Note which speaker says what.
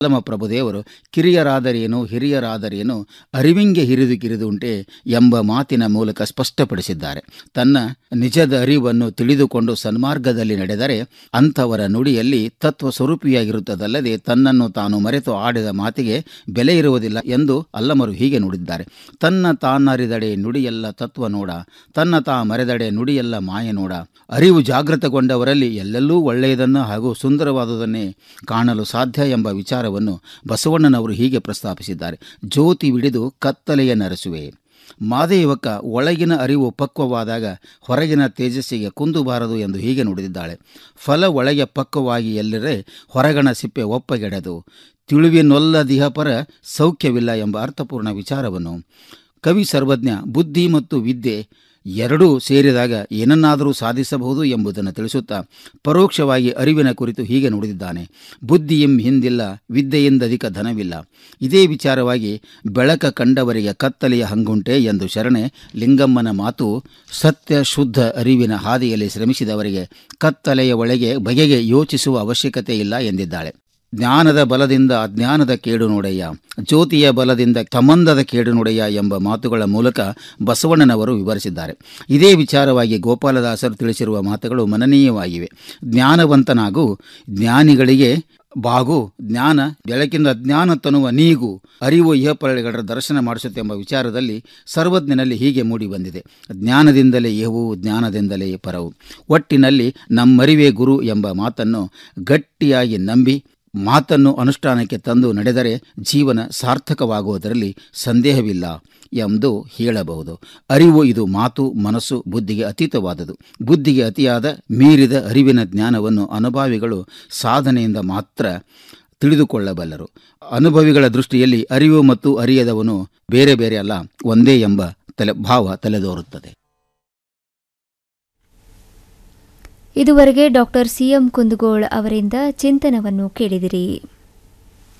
Speaker 1: ಅಲ್ಲಮ ಪ್ರಭುದೇವರು ಕಿರಿಯರಾದರೇನು ಹಿರಿಯರಾದರೇನು ಅರಿವಿಂಗೆ ಹಿರಿದು ಕಿರಿದುಂಟೆ ಎಂಬ ಮಾತಿನ ಮೂಲಕ ಸ್ಪಷ್ಟಪಡಿಸಿದ್ದಾರೆ ತನ್ನ ನಿಜದ ಅರಿವನ್ನು ತಿಳಿದುಕೊಂಡು ಸನ್ಮಾರ್ಗದಲ್ಲಿ ನಡೆದರೆ ಅಂಥವರ ನುಡಿಯಲ್ಲಿ ತತ್ವ ಸ್ವರೂಪಿಯಾಗಿರುತ್ತದಲ್ಲದೆ ತನ್ನನ್ನು ತಾನು ಮರೆತು ಆಡಿದ ಮಾತಿಗೆ ಬೆಲೆ ಇರುವುದಿಲ್ಲ ಎಂದು ಅಲ್ಲಮರು ಹೀಗೆ ನುಡಿದ್ದಾರೆ ತನ್ನ ತಾನರಿದಡೆ ನುಡಿಯೆಲ್ಲ ತತ್ವ ನೋಡ ತನ್ನ ತಾ ಮರೆದಡೆ ನುಡಿಯೆಲ್ಲ ಮಾಯ ನೋಡ ಅರಿವು ಜಾಗೃತಗೊಂಡವರಲ್ಲಿ ಎಲ್ಲೆಲ್ಲೂ ಒಳ್ಳೆಯದನ್ನು ಹಾಗೂ ಸುಂದರವಾದುದನ್ನೇ ಕಾಣಲು ಸಾಧ್ಯ ಎಂಬ ವಿಚಾರವನ್ನು ಬಸವಣ್ಣನವರು ಹೀಗೆ ಪ್ರಸ್ತಾಪಿಸಿದ್ದಾರೆ ಜ್ಯೋತಿ ವಿಡಿದು ಕತ್ತಲೆಯ ನರಸುವೆ ಮಾದೇವಕ್ಕ ಒಳಗಿನ ಅರಿವು ಪಕ್ವವಾದಾಗ ಹೊರಗಿನ ತೇಜಸ್ಸಿಗೆ ಕುಂದುಬಾರದು ಎಂದು ಹೀಗೆ ನುಡಿದಿದ್ದಾಳೆ ಫಲ ಒಳಗೆ ಪಕ್ವವಾಗಿ ಎಲ್ಲರೆ ಹೊರಗಣ ಸಿಪ್ಪೆ ಒಪ್ಪಗೆಡದು ತಿಳಿವಿನೊಲ್ಲದಿಹ ಪರ ಸೌಖ್ಯವಿಲ್ಲ ಎಂಬ ಅರ್ಥಪೂರ್ಣ ವಿಚಾರವನ್ನು ಕವಿ ಸರ್ವಜ್ಞ ಬುದ್ಧಿ ಮತ್ತು ವಿದ್ಯೆ ಎರಡೂ ಸೇರಿದಾಗ ಏನನ್ನಾದರೂ ಸಾಧಿಸಬಹುದು ಎಂಬುದನ್ನು ತಿಳಿಸುತ್ತಾ ಪರೋಕ್ಷವಾಗಿ ಅರಿವಿನ ಕುರಿತು ಹೀಗೆ ನುಡಿದಿದ್ದಾನೆ ಬುದ್ಧಿಯಂ ಹಿಂದಿಲ್ಲ ವಿದ್ಯೆಯಿಂದಧಿಕ ಧನವಿಲ್ಲ ಇದೇ ವಿಚಾರವಾಗಿ ಬೆಳಕ ಕಂಡವರಿಗೆ ಕತ್ತಲೆಯ ಹಂಗುಂಟೆ ಎಂದು ಶರಣೆ ಲಿಂಗಮ್ಮನ ಮಾತು ಸತ್ಯ ಶುದ್ಧ ಅರಿವಿನ ಹಾದಿಯಲ್ಲಿ ಶ್ರಮಿಸಿದವರಿಗೆ ಕತ್ತಲೆಯ ಒಳಗೆ ಬಗೆಗೆ ಯೋಚಿಸುವ ಅವಶ್ಯಕತೆ ಇಲ್ಲ ಎಂದಿದ್ದಾಳೆ ಜ್ಞಾನದ ಬಲದಿಂದ ಅಜ್ಞಾನದ ಕೇಡು ನೋಡಯ್ಯ ಜ್ಯೋತಿಯ ಬಲದಿಂದ ತಮಂದದ ಕೇಡು ನೋಡಯ್ಯ ಎಂಬ ಮಾತುಗಳ ಮೂಲಕ ಬಸವಣ್ಣನವರು ವಿವರಿಸಿದ್ದಾರೆ ಇದೇ ವಿಚಾರವಾಗಿ ಗೋಪಾಲದಾಸರು ತಿಳಿಸಿರುವ ಮಾತುಗಳು ಮನನೀಯವಾಗಿವೆ ಜ್ಞಾನವಂತನಾಗೂ ಜ್ಞಾನಿಗಳಿಗೆ ಬಾಗು ಜ್ಞಾನ ಬೆಳಕಿಂದ ಅಜ್ಞಾನ ತನ್ನುವ ನೀಗು ಅರಿವು ಇಹಪರಗಳ ದರ್ಶನ ಮಾಡಿಸುತ್ತೆ ಎಂಬ ವಿಚಾರದಲ್ಲಿ ಸರ್ವಜ್ಞನಲ್ಲಿ ಹೀಗೆ ಮೂಡಿಬಂದಿದೆ ಜ್ಞಾನದಿಂದಲೇ ಇಹವು ಜ್ಞಾನದಿಂದಲೇ ಪರವು ಒಟ್ಟಿನಲ್ಲಿ ನಮ್ಮರಿವೇ ಗುರು ಎಂಬ ಮಾತನ್ನು ಗಟ್ಟಿಯಾಗಿ ನಂಬಿ ಮಾತನ್ನು ಅನುಷ್ಠಾನಕ್ಕೆ ತಂದು ನಡೆದರೆ ಜೀವನ ಸಾರ್ಥಕವಾಗುವುದರಲ್ಲಿ ಸಂದೇಹವಿಲ್ಲ ಎಂದು ಹೇಳಬಹುದು ಅರಿವು ಇದು ಮಾತು ಮನಸ್ಸು ಬುದ್ಧಿಗೆ ಅತೀತವಾದುದು ಬುದ್ಧಿಗೆ ಅತಿಯಾದ ಮೀರಿದ ಅರಿವಿನ ಜ್ಞಾನವನ್ನು ಅನುಭಾವಿಗಳು ಸಾಧನೆಯಿಂದ ಮಾತ್ರ ತಿಳಿದುಕೊಳ್ಳಬಲ್ಲರು ಅನುಭವಿಗಳ ದೃಷ್ಟಿಯಲ್ಲಿ ಅರಿವು ಮತ್ತು ಅರಿಯದವನು ಬೇರೆ ಬೇರೆ ಅಲ್ಲ ಒಂದೇ ಎಂಬ ತಲೆ ಭಾವ ತಲೆದೋರುತ್ತದೆ
Speaker 2: ಇದುವರೆಗೆ ಡಾಕ್ಟರ್ ಸಿಎಂ ಕುಂದಗೋಳ್ ಅವರಿಂದ ಚಿಂತನವನ್ನು ಕೇಳಿದಿರಿ